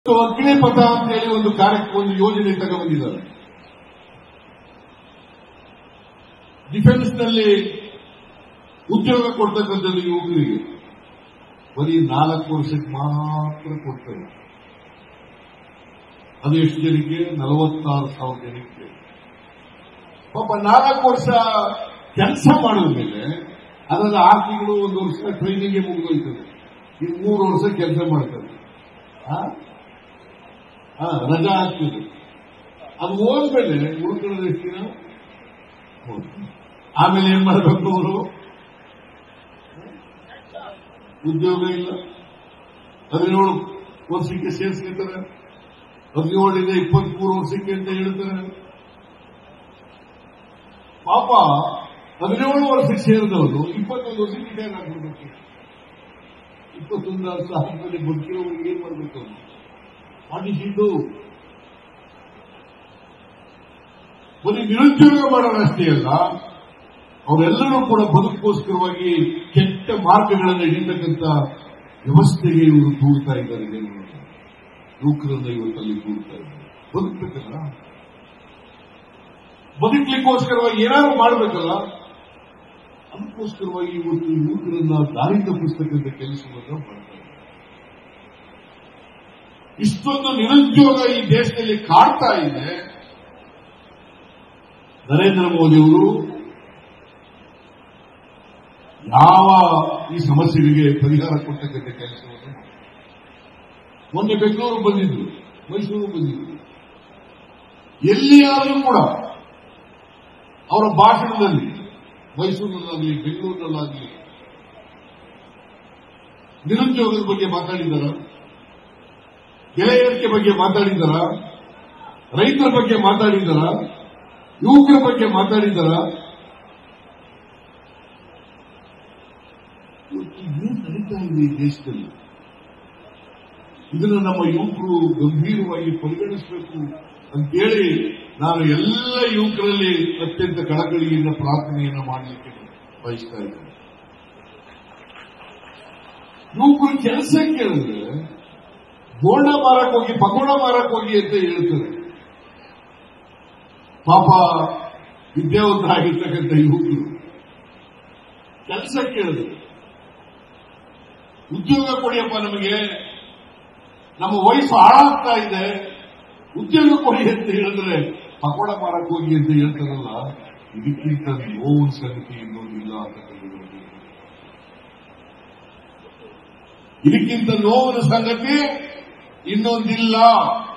ಮತ್ತು ಅಗ್ನಿ ಪಥ ಅಂತ ಹೇಳಿ ಒಂದು ಕಾರ್ಯಕ್ರಮ ಒಂದು ಯೋಜನೆ ತಗೊಂಡ್ಬಂದಿದ್ದಾರೆ ಡಿಫೆನ್ಸ್ ನಲ್ಲಿ ಉದ್ಯೋಗ ಕೊಡ್ತಕ್ಕಂಥದ್ದು ಯುವಕರಿಗೆ ಬರೀ ನಾಲ್ಕು ವರ್ಷಕ್ಕೆ ಮಾತ್ರ ಕೊಡ್ತಾರೆ ಅದು ಎಷ್ಟು ಜನಕ್ಕೆ ನಲವತ್ತಾರು ಸಾವಿರ ಜನಕ್ಕೆ ಪಾಪ ನಾಲ್ಕು ವರ್ಷ ಕೆಲಸ ಮಾಡಿದ ಮೇಲೆ ಅದರಲ್ಲಿ ಆರು ತಿಂಗಳು ಒಂದು ವರ್ಷ ಟ್ರೈನಿಂಗ್ ಮುಗಿದೋಯ್ತದೆ ಈ ಮೂರು ವರ್ಷ ಕೆಲಸ ಮಾಡ್ತಾರೆ ಆ? ಆ, ರಜಾ ಆಗ್ತದೆ ಅದು ಹೋದ್ಮೇಲೆ ಉಳ್ಕೊಳ್ಳೋದು ಎಷ್ಟು ದಿನ ಹೋಗ್ತದೆ. ಆಮೇಲೆ ಏನ್ ಮಾಡಬೇಕು ಅವರು ಉದ್ಯೋಗ ಇಲ್ಲ ಹದಿನೇಳು ವರ್ಷಕ್ಕೆ ಸೇರಿಸ್ಕೊತಾರೆ ಹದಿನೇಳರಿಂದ ಇಪ್ಪತ್ಮೂರು ವರ್ಷಕ್ಕೆ ಅಂತ ಹೇಳ್ತಾರೆ ಪಾಪ ಹದಿನೇಳು ವರ್ಷಕ್ಕೆ ಸೇರಿದವರು ಇಪ್ಪತ್ತೊಂದು ವರ್ಷಕ್ಕೆ ರಿಟೈರ್ ಆಗ್ಬಿಡ್ಬೇಕು ಇಪ್ಪತ್ತೊಂದು ವರ್ಷ ಆದ್ಮೇಲೆ ಬದುಕಿರೋರಿಗೆ ಏನ್ ಮಾಡ್ಬೇಕು ಅವ್ರು? ಮಾಡಿಸಿದ್ದು ಬರೀ ನಿರುದ್ಯೋಗ ಮಾಡೋಣಷ್ಟೇ ಅಲ್ಲ ಅವರೆಲ್ಲರೂ ಕೂಡ ಬದುಕೋಸ್ಕರವಾಗಿ ಕೆಟ್ಟ ಮಾರ್ಗಗಳನ್ನು ಹಿಡಿತಕ್ಕಂಥ ವ್ಯವಸ್ಥೆಗೆ ಇವರು ದೂಡ್ತಾ ಇದ್ದಾರೆ ಜನರನ್ನು. ಯುವಕರನ್ನ ಇವತ್ತಲ್ಲಿ ದೂಡ್ತಾ ಇದ್ದಾರೆ ಬದುಕಬೇಕಲ್ಲ ಬದುಕಲಿಕ್ಕೋಸ್ಕರವಾಗಿ ಏನಾದ್ರು ಮಾಡಬೇಕಲ್ಲ ಅದಕ್ಕೋಸ್ಕರವಾಗಿ ಇವತ್ತು ಯುವಕರನ್ನ ದಾರಿ ತಪ್ಪಿಸ್ತಕ್ಕಂಥ ಕೆಲಸವನ್ನು ಮಾಡ್ತಾರೆ ಇಷ್ಟೊಂದು ನಿರುದ್ಯೋಗ ಈ ದೇಶದಲ್ಲಿ ಕಾಡ್ತಾ ಇದೆ ನರೇಂದ್ರ ಮೋದಿಯವರು ಯಾವ ಈ ಸಮಸ್ಯೆಗಳಿಗೆ ಪರಿಹಾರ ಕೊಡ್ತಕ್ಕಂಥ ಕೆಲಸವನ್ನು ಮಾಡ್ತಾರೆ. ಮೊನ್ನೆ ಬೆಂಗಳೂರು ಬಂದಿದ್ರು ಮೈಸೂರು ಬಂದಿದ್ರು ಎಲ್ಲಿಯಾದರೂ ಕೂಡ ಅವರ ಭಾಷಣದಲ್ಲಿ ಮೈಸೂರಿನಲ್ಲಾಗಲಿ ಬೆಂಗಳೂರಿನಲ್ಲಾಗಲಿ ನಿರುದ್ಯೋಗದ ಬಗ್ಗೆ ಮಾತಾಡಿದಾರ ಬೆಲೆ ಏರಿಕೆ ಬಗ್ಗೆ ಮಾತಾಡಿದಾರ ರೈತರ ಬಗ್ಗೆ ಮಾತಾಡಿದಾರ ಯುವಕರ ಬಗ್ಗೆ ಮಾತಾಡಿದಾರ ಇವತ್ತು ಏನ್ ನಡೀತಾ ಇದೆ ಈ ದೇಶದಲ್ಲಿ ಇದನ್ನು ನಮ್ಮ ಯುವಕರು ಗಂಭೀರವಾಗಿ ಪರಿಗಣಿಸಬೇಕು ಅಂತೇಳಿ ನಾನು ಎಲ್ಲ ಯುವಕರಲ್ಲಿ ಅತ್ಯಂತ ಕಳಕಳಿಯಿಂದ ಪ್ರಾರ್ಥನೆಯನ್ನು ಮಾಡಲಿಕ್ಕೆ ಬಯಸ್ತಾ ಇದ್ದೇನೆ ಯುವಕರು ಕೆಲಸ ಕೇಳಿದ್ರೆ ಬೋಂಡ ಮಾರಕ್ ಹೋಗಿ ಪಕೋಡ ಮಾರಕ್ ಹೋಗಿ ಅಂತ ಹೇಳ್ತಾರೆ ಪಾಪ ವಿದ್ಯಾವಂತರಾಗಿರ್ತಕ್ಕಂಥ ಯುವಕರು ಕೆಲಸ ಕೇಳಿದ್ರು ಉದ್ಯೋಗ ಕೊಡಿಯಪ್ಪ ನಮಗೆ ನಮ್ಮ ವಯಸ್ಸು ಹಾಳಾಗ್ತಾ ಇದೆ ಉದ್ಯೋಗ ಕೊಡಿ ಅಂತ ಹೇಳಿದ್ರೆ ಪಕೋಡ ಮಾರಕ್ ಹೋಗಿ ಅಂತ ಹೇಳ್ತಾರಲ್ಲ ಇದಕ್ಕಿಂತ ನೋವು ಸಂಗತಿ ಇನ್ನೊಂದಿಲ್ಲ ಅಂತ ತಿಳಿದಿರೋದು. ಇದಕ್ಕಿಂತ ನೋವಿನ ಸಂಗತಿ ಇನ್ನೊಂದಿಲ್ಲ